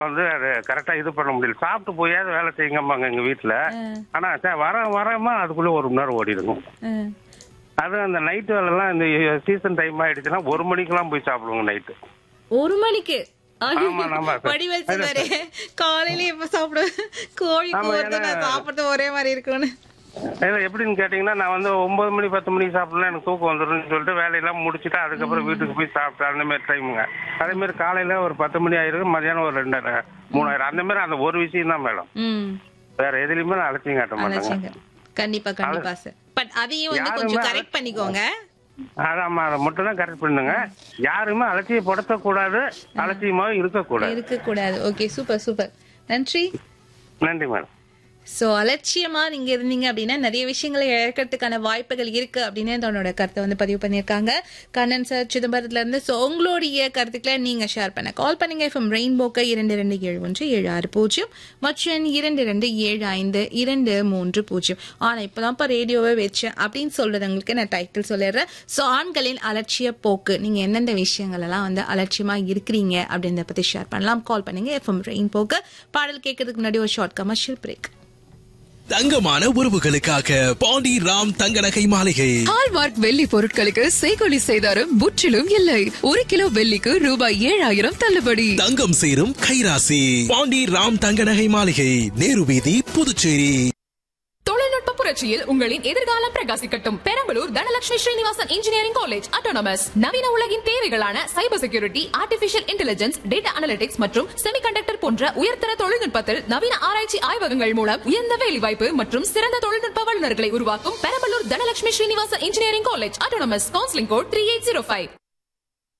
வந்து அது கரெக்டா இது பண்ண முடியல சாப்பிட்டு போயாவது வேலை செய்யுங்கம்பாங்க எங்க வீட்டுல ஆனா சே, வர வரமா அதுக்குள்ள ஒரு மணி நேரம் ஓடிடுங்க ஆ. அது அந்த நைட் வேலைலாம் இந்த சீசன் டைம் ஆயிடுச்சுன்னா ஒரு மணிக்கெல்லாம் போய் சாப்பிடுவோங்க நைட்டு ஒரு மணிக்கு ஆமா, ஆமா, சார். வடிவல் சொன்னாரு காலையில எப்ப சாப்பிடுவேன் கோழி ஆமா, போறது ஏன்னா- நான் சாப்பிடுறது ஒரே மாதிரி இருக்கும்னு இது எப்படின்னு கேட்டீங்கன்னா நான் வந்து ஒன்பது மணி பத்து மணிக்கு சாப்பிடலாம் எனக்கு தூக்கம் வந்துடும்னு சொல்லிட்டு வேலையெல்லாம் முடிச்சுட்டு அதுக்கப்புறம் வீட்டுக்கு போய் சாப்பிட்டு அந்த மாதிரி டைமுங்க அதே மாதிரி காலையில ஒரு பத்து மணி ஆயிரும் மதியானம் ஒரு ரெண்டாயிரம் மூணாயிரம் அந்த மாதிரி அந்த ஒரு விஷயம் தான் மேடம் ம் வேற எதுலயுமே நான் அலட்சியம் காட்ட மாட்டேங்க அழைச்சிங்க கண்டிப்பா கண்டிப்பா சார் பட் அதையும் வந்து யாருமே கொஞ்சம் அழ- கரெக்ட் பண்ணிக்கோங்க அதாம்மா அதை மட்டும் தான் கரெக்ட் பண்ணுங்க யாருமே அலட்சியப்படுத்தக்கூடாது அலட்சியமாவும் இருக்கக்கூடாது இருக்க கூடாது ஓகே சூப்பர் சூப்பர் நன்றி நன்றி மேடம் சோ அலட்சியமா நீங்க இருந்தீங்க அப்படின்னா நிறைய விஷயங்களை இழக்கிறதுக்கான வாய்ப்புகள் இருக்கு அப்படின்னு தன்னோட கருத்தை வந்து பதிவு பண்ணியிருக்காங்க கண்ணன் சார் சிதம்பரத்துல இருந்து சோ உங்களுடைய கருத்துக்களை நீங்க ஷேர் பண்ண கால் பண்ணுங்க எஃப்எம் ரெயின்போக்க இரண்டு இரண்டு ஏழு ஒன்று ஏழு ஆறு பூஜ்ஜியம் மற்றும் இரண்டு இரண்டு ஏழு ஐந்து இரண்டு மூன்று பூஜ்ஜியம் ஆனா இப்பதான்ப்பா ரேடியோவை வச்சேன் அப்படின்னு சொல்றவங்களுக்கு நான் டைட்டில் சொல்லிடுறேன் சோ ஆண்களின் அலட்சிய போக்கு நீங்க எந்தெந்த விஷயங்கள் எல்லாம் வந்து அலட்சியமா இருக்கிறீங்க அப்படின்றத பத்தி ஷேர் பண்ணலாம் கால் பண்ணுங்க எஃப்எம் ரெயின்போக்க பாடல் கேட்கறதுக்கு முன்னாடி ஒரு ஷார்ட் கமர்ஷியல் பிரேக் தங்கமான உறவுகளுக்காக பாண்டி ராம் தங்க நகை மாளிகை ஹால்மார்க் வெள்ளி பொருட்களுக்கு செய்கொலி செய்தாரும் முற்றிலும் இல்லை ஒரு கிலோ வெள்ளிக்கு ரூபாய் ஏழாயிரம் தள்ளுபடி தங்கம் சேரும் கைராசி பாண்டி ராம் தங்க நகை மாளிகை நேரு வீதி புதுச்சேரி தொழில்நுட்ப புரட்சியில் உங்களின் எதிர்காலம் பிரகாசிக்கட்டும் Perambalur Dhanalakshmi Srinivasan Engineering College autonomous நவீன உலகின் தேவைகளான cyber security artificial intelligence data analytics மற்றும் செமிகண்டக்டர் போன்ற உயர்தர தொழில்நுட்பத்தில் நவீன ஆராய்ச்சி ஆய்வகங்கள் மூலம் உயர்ந்த வேலைவாய்ப்பு மற்றும் சிறந்த தொழில்நுட்ப வல்லுநர்களை உருவாக்கும் Perambalur Dhanalakshmi Srinivasan Engineering College autonomous counselling code three eight zero five